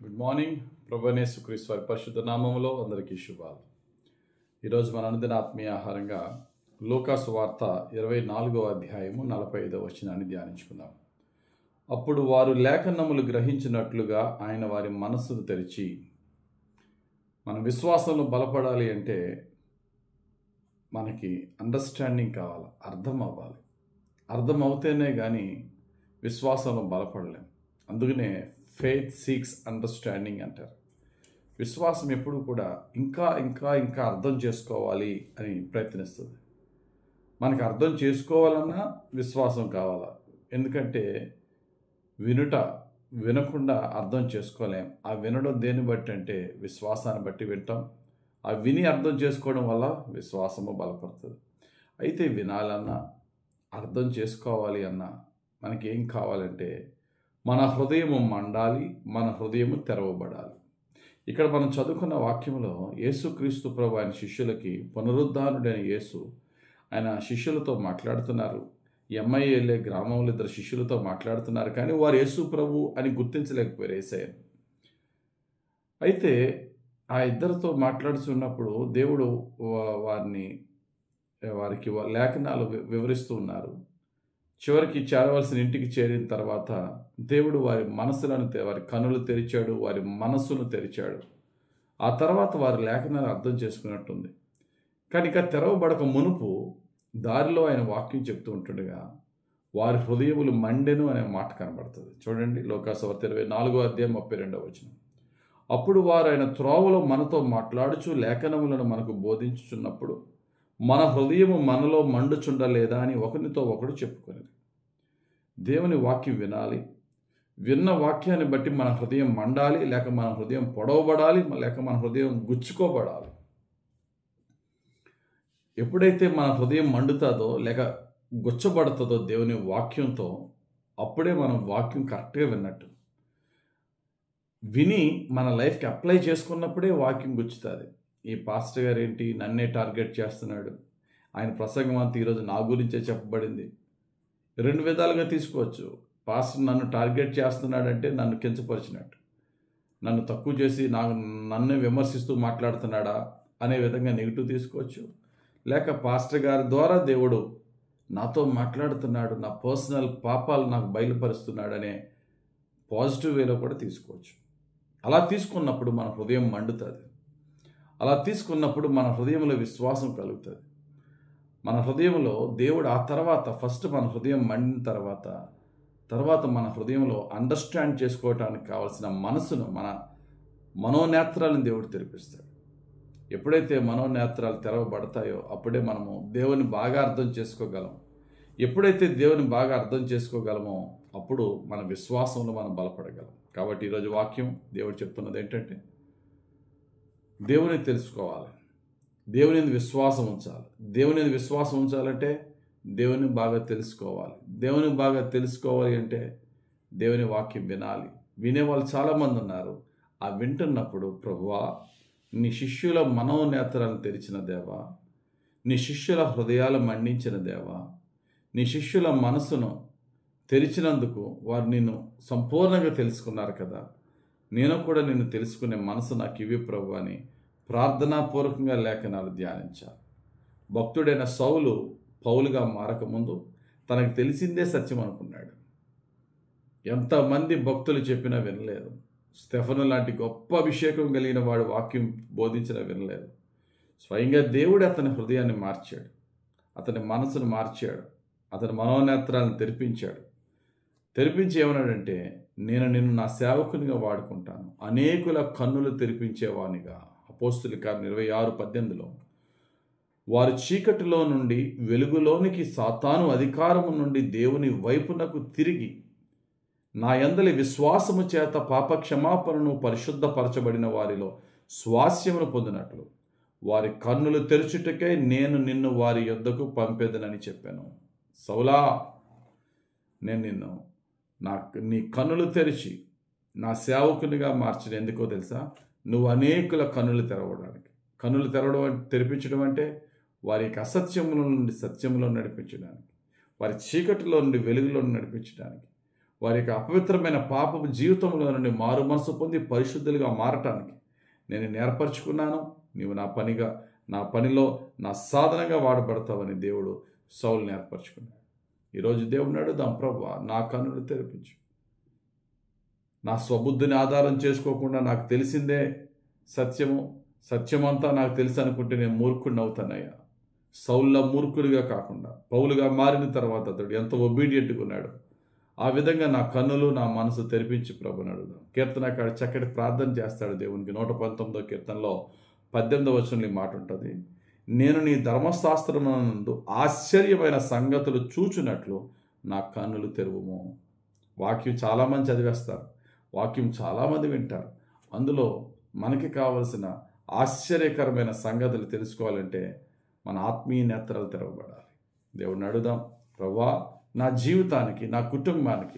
good morning ప్రభనేసు క్రీస్తు వారి పరిశుద్ధ నామములో అందరికీ శుభాలు ఈరోజు మన అనుదిన ఆత్మీయ ఆహారంగా లోకాసు వార్త ఇరవై నాలుగవ అధ్యాయము నలభై ఐదవ వచనాన్ని ధ్యానించుకుందాం అప్పుడు వారు లేఖనములు గ్రహించినట్లుగా ఆయన వారి మనస్సును తెరిచి మన విశ్వాసంలో బలపడాలి అంటే మనకి అండర్స్టాండింగ్ కావాలి అర్థం అవ్వాలి అర్థం అవుతేనే కానీ విశ్వాసంలో బలపడలేం అందుకనే ఫెయిత్ సీక్స్ అండర్స్టాండింగ్ అంటారు విశ్వాసం ఎప్పుడు కూడా ఇంకా ఇంకా ఇంకా అర్థం చేసుకోవాలి అని ప్రయత్నిస్తుంది మనకు అర్థం చేసుకోవాలన్నా విశ్వాసం కావాలా ఎందుకంటే వినుట వినకుండా అర్థం చేసుకోలేం ఆ వినడం దేన్ని బట్టి అంటే విశ్వాసాన్ని బట్టి వింటాం ఆ విని అర్థం చేసుకోవడం వల్ల విశ్వాసము బలపడుతుంది అయితే వినాలన్నా అర్థం చేసుకోవాలి అన్నా మనకి ఏం కావాలంటే మన హృదయము మండాలి మన హృదయము తెరవబడాలి ఇక్కడ మనం చదువుకున్న వాక్యంలో యేసుక్రీస్తు ప్రభు ఆయన శిష్యులకి పునరుద్ధానుడైన యేసు ఆయన శిష్యులతో మాట్లాడుతున్నారు ఎంఐఎల్ఏ గ్రామంలో ఇద్దరు శిష్యులతో మాట్లాడుతున్నారు కానీ వారు యేసు ప్రభు అని గుర్తించలేకపోయారు ఏసయ్యను అయితే ఆ ఇద్దరితో మాట్లాడుతున్నప్పుడు దేవుడు వా- వారిని వారికి వా- లేఖనాలు వి- వివరిస్తూ ఉన్నారు చివరికి చేరవలసిన ఇంటికి చేరిన తర్వాత దేవుడు వారి మనసులను తె- వారి కనులు తెరిచాడు వారి మనస్సును తెరిచాడు ఆ తర్వాత వారి లేఖనాలు అర్థం చేసుకున్నట్టుంది కానీ ఇక తెరవబడక మునుపు దారిలో ఆయన వాక్యం చెప్తూ ఉంటుండగా వారి హృదయములు మండెను అనే మాట కనబడుతుంది చూడండి లోకాసవర్త ఇరవై నాలుగో అధ్యాయం ముప్పై రెండవ వచనం అప్పుడు వారు ఆయన త్రోవలో మనతో మాట్లాడుచు లేఖనములను మనకు బోధించుచున్నప్పుడు మన హృదయము మనలో మండుచుండలేదా అని ఒకరితో ఒకడు చెప్పుకునేది దేవుని వాక్యం వినాలి విన్న వాక్యాన్ని బట్టి మన హృదయం మండాలి లేక మన హృదయం పొడవబడాలి లేక మన హృదయం గుచ్చుకోబడాలి ఎప్పుడైతే మన హృదయం మండుతుందో లేక గుచ్చబడుతుందో దేవుని వాక్యంతో అప్పుడే మనం వాక్యం కరెక్ట్గా విన్నట్టు విని మన లైఫ్కి అప్లై చేసుకున్నప్పుడే వాక్యం గుచ్చుతుంది ఈ పాస్టర్ గారు ఏంటి నన్నే టార్గెట్ చేస్తున్నాడు ఆయన ప్రసంగం అంతా ఈరోజు నా గురించే చెప్పబడింది రెండు విధాలుగా తీసుకోవచ్చు పాస్టర్ నన్ను టార్గెట్ చేస్తున్నాడంటే నన్ను కించపరిచినట్టు నన్ను తక్కువ చేసి నాకు నన్ను విమర్శిస్తూ మాట్లాడుతున్నాడా అనే విధంగా నెగిటివ్ తీసుకోవచ్చు లేక పాస్టర్ గారి ద్వారా దేవుడు నాతో మాట్లాడుతున్నాడు నా పర్సనల్ పాపాలు నాకు బయలుపరుస్తున్నాడనే పాజిటివ్ వేలో కూడా తీసుకోవచ్చు అలా తీసుకున్నప్పుడు మన హృదయం మండుతుంది అలా తీసుకున్నప్పుడు మన హృదయంలో విశ్వాసం కలుగుతుంది మన హృదయంలో దేవుడు ఆ తర్వాత ఫస్ట్ మన హృదయం మండిన తర్వాత తర్వాత మన హృదయంలో అండర్స్టాండ్ చేసుకోవటానికి కావాల్సిన మనసును మన మనోనేత్రాలను దేవుడు తెరిపిస్తాడు ఎప్పుడైతే మనోనేత్రాలు తెరవబడతాయో అప్పుడే మనము దేవుని బాగా అర్థం చేసుకోగలం ఎప్పుడైతే దేవుని బాగా అర్థం చేసుకోగలమో అప్పుడు మన విశ్వాసంలో మనం బలపడగలం కాబట్టి ఈరోజు వాక్యం దేవుడు చెప్తున్నది ఏంటంటే దేవుని తెలుసుకోవాలి దేవుని మీద విశ్వాసం ఉంచాలి దేవుని మీద విశ్వాసం ఉంచాలంటే దేవుని బాగా తెలుసుకోవాలి దేవుని బాగా తెలుసుకోవాలి అంటే దేవుని వాక్యం వినాలి వినేవాళ్ళు చాలామంది ఉన్నారు ఆ వింటున్నప్పుడు ప్రభువా నీ శిష్యుల మనోనేత్రాలను తెరిచిన దేవా నీ శిష్యుల హృదయాలు మండించిన దేవా నీ శిష్యుల మనసును తెరిచినందుకు వారు నిన్ను సంపూర్ణంగా తెలుసుకున్నారు కదా నేను కూడా నిన్ను తెలుసుకునే మనసు నాకు ఇవి ప్రభు అని ప్రార్థనాపూర్వకంగా లేఖనాలు ధ్యానించాలి భక్తుడైన సౌలు పౌలుగా మారకముందు తనకు తెలిసిందే సత్యం అనుకున్నాడు ఎంతమంది భక్తులు చెప్పినా వినలేదు స్టెఫను లాంటి గొప్ప అభిషేకం కలిగిన వాడు వాక్యం బోధించినా వినలేదు స్వయంగా దేవుడు అతని హృదయాన్ని మార్చాడు అతని మనసును మార్చాడు అతని మనోనేత్రాలను తెరిపించాడు తెరిపించి ఏమన్నాడంటే నేను నిన్ను నా సేవకునిగా వాడుకుంటాను అనేకుల కన్నులు తెరిపించేవానిగా అపోస్తుల కార్యం ఇరవై ఆరు పద్దెనిమిదిలో వారు చీకటిలో నుండి వెలుగులోనికి సాతాను అధికారము నుండి దేవుని వైపునకు తిరిగి నా యందలి విశ్వాసము చేత పాప క్షమాపణను పరిశుద్ధపరచబడిన వారిలో స్వాస్యమును పొందినట్లు వారి కన్నులు తెరుచుటకై నేను నిన్ను వారి యొద్దకు పంపేదనని చెప్పాను సౌలా నేను నిన్ను నా నీ కన్నులు తెరిచి నా సేవకునిగా మార్చిన ఎందుకో తెలుసా నువ్వు అనేకుల కన్నులు తెరవడానికి కన్నులు తెరవడం అంటే తెరిపించడం అంటే వారి యొక్క అసత్యముల నుండి సత్యములో నడిపించడానికి వారి చీకటిలో నుండి వెలుగులో నడిపించడానికి వారి యొక్క అపవిత్రమైన పాపపు జీవితంలో నుండి మారు మనసు పొంది పరిశుద్ధులుగా మారటానికి నేను నేర్పరచుకున్నాను నీవు నా పనిగా నా పనిలో నా సాధనంగా వాడబడతావని దేవుడు సౌలు నేర్పరచుకున్నాడు ఈరోజు దేవుని అడుగుదాం ప్రభు నా కన్నులు తెరిపించు నా స్వబుద్ధిని ఆధారం చేసుకోకుండా నాకు తెలిసిందే సత్యము సత్యమంతా నాకు తెలుసు అనుకుంటే నేను మూర్ఖుడిని అవుతానయ్యా సౌల్ల మూర్ఖుడిగా కాకుండా పౌలుగా మారిన తర్వాత అతడు ఎంత ఒబీడియంట్గా ఉన్నాడు ఆ విధంగా నా కన్నులు నా మనసు తెరిపించి ప్రభుని అడుగుదాం కీర్తనకాడు చక్కటి ప్రార్థన చేస్తాడు దేవునికి నూట పంతొమ్మిదో కీర్తనలో పద్దెనిమిదో వచనంలో ఈ మాట ఉంటుంది నేను నీ ధర్మశాస్త్రమునందు ఆశ్చర్యమైన సంగతులు చూచున్నట్లు నా కన్నులు తెరువుము వాక్యం చాలామంది చదివేస్తారు వాక్యం చాలామంది వింటారు అందులో మనకి కావలసిన ఆశ్చర్యకరమైన సంగతులు తెలుసుకోవాలంటే మన ఆత్మీయ నేత్రాలు తెరవబడాలి దేవుడిని అడుగుదాం ప్రభా నా జీవితానికి నా కుటుంబానికి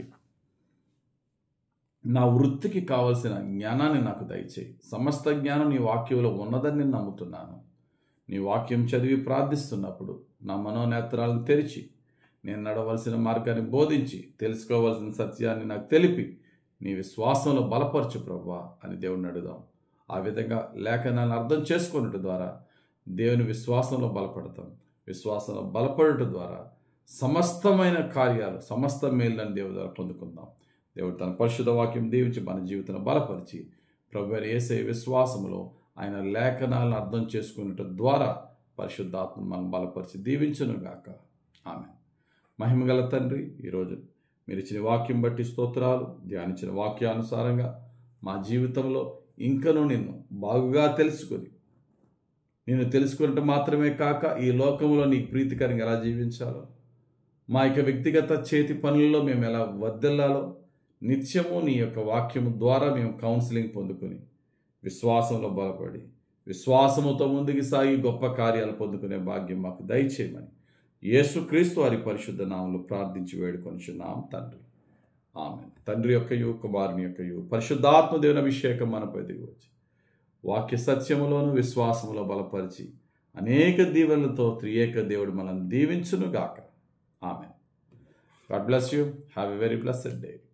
నా వృత్తికి కావలసిన జ్ఞానాన్ని నాకు దయచేయి సమస్త జ్ఞానం నీ వాక్యంలో ఉన్నదని నేను నమ్ముతున్నాను నీ వాక్యం చదివి ప్రార్థిస్తున్నప్పుడు నా మనోనేత్రాలను తెరిచి నేను నడవలసిన మార్గాన్ని బోధించి తెలుసుకోవలసిన సత్యాన్ని నాకు తెలిపి నీ విశ్వాసంలో బలపరచు ప్రభా అని దేవుడిని అడుగుదాం ఆ విధంగా లేఖనాన్ని అర్థం చేసుకున్నట్టు ద్వారా దేవుని విశ్వాసంలో బలపడతాం విశ్వాసంలో బలపడట ద్వారా సమస్తమైన కార్యాలు సమస్త మేళ్ళని దేవుడి ద్వారా పొందుకుందాం దేవుడు తన పరిశుద్ధ వాక్యం దీవించి మన జీవితాన్ని బలపరిచి ప్రభు ఏసే విశ్వాసములో ఆయన లేఖనాలను అర్థం చేసుకున్నట్టు ద్వారా పరిశుద్ధాత్మ మనం బలపరిచి దీవించును గాక ఆమె మహిమగల తండ్రి ఈరోజు మీరు ఇచ్చిన వాక్యం బట్టి స్తోత్రాలు ధ్యానించిన వాక్యానుసారంగా మా జీవితంలో ఇంకనూ నిన్ను బాగుగా తెలుసుకొని నేను తెలుసుకున్నట్టు మాత్రమే కాక ఈ లోకంలో నీకు ప్రీతికరంగా ఎలా జీవించాలో మా యొక్క వ్యక్తిగత చేతి పనుల్లో మేము ఎలా వర్దిల్లాలో నిత్యము నీ యొక్క వాక్యము ద్వారా మేము కౌన్సిలింగ్ పొందుకొని విశ్వాసంలో బలపడి విశ్వాసముతో ముందుకు సాగి గొప్ప కార్యాలు పొందుకునే భాగ్యం మాకు దయచేయమని యేసుక్రీస్తు వారి పరిశుద్ధ నామంలో ప్రార్థించి వేడుకొనిచున్నాం తండ్రి ఆమె తండ్రి యొక్కయు కుమారుని యొక్కయు పరిశుద్ధాత్మ దేవుని అభిషేకం మనపై దిగవచ్చు వాక్య సత్యములోను విశ్వాసములో బలపరిచి అనేక దీవెనలతో త్రియేక దేవుడు మనం దీవించును గాక ఆమె God bless you have a very blessed day